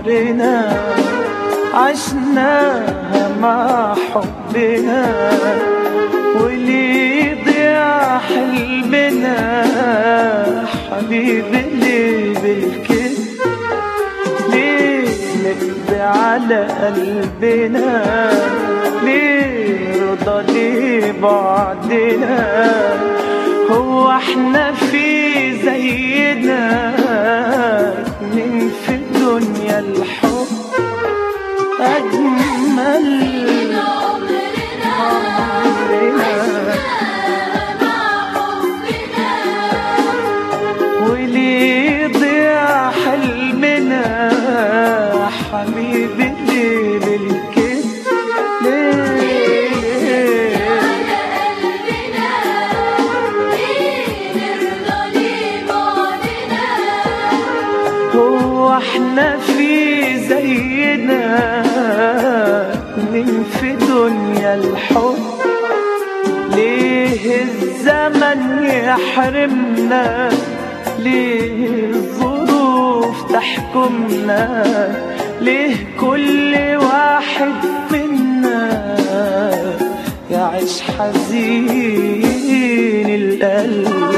عمرنا عشناها مع حبنا وليه يضيع حلمنا حبيبي ليه بالكذب ليه نقضي على قلبنا ليه رضا ليه بعدنا هو احنا في زينا اتنين في الدنيا الحب أجمل وليه ضيع حلمنا حبيبي ليه بالكذب ليه هو احنا في زينا من في دنيا الحب ليه الزمن يحرمنا ليه الظروف تحكمنا ليه كل واحد منا يعيش حزين القلب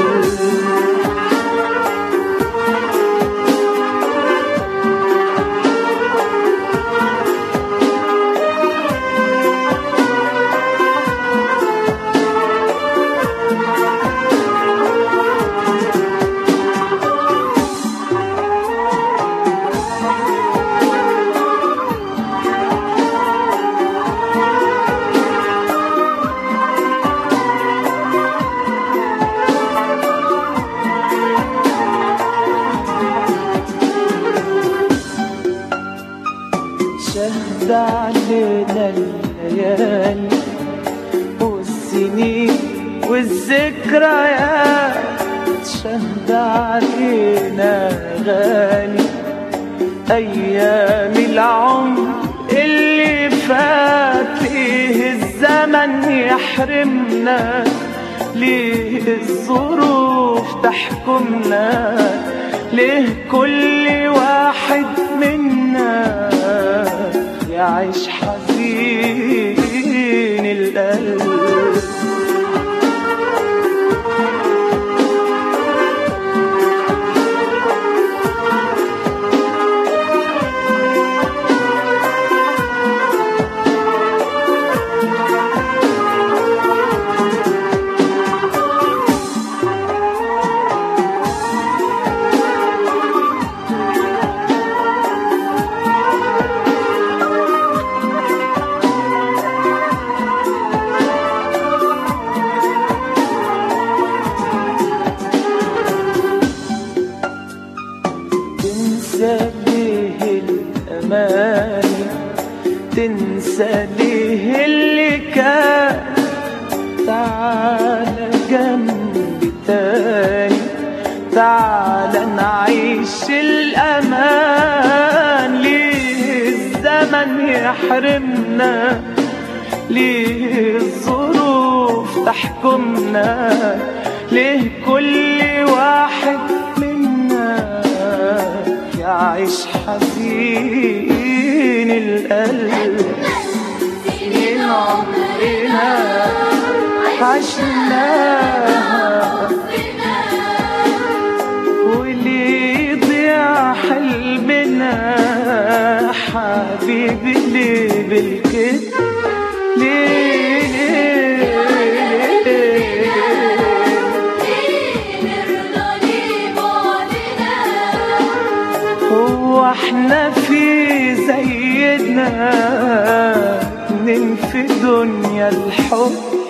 شهد علينا الليالي والسنين والذكريات شهد علينا غالي أيام العمر اللي فات ليه الزمن يحرمنا ليه الظروف تحكمنا ليه كل واحد منا يعيش حزين القلب تنسى ليه الأماني تنسى ليه اللي كان تعال جنبي تاني تعال نعيش الأمان ليه الزمن يحرمنا ليه الظروف تحكمنا ليه كل واحد منا يعيش حزين القلب سنين عمرنا عشناها وليه يضيع حلمنا حبيبي ليه بالكذب ليه ليه هو احنا في زينا اتنين في دنيا الحب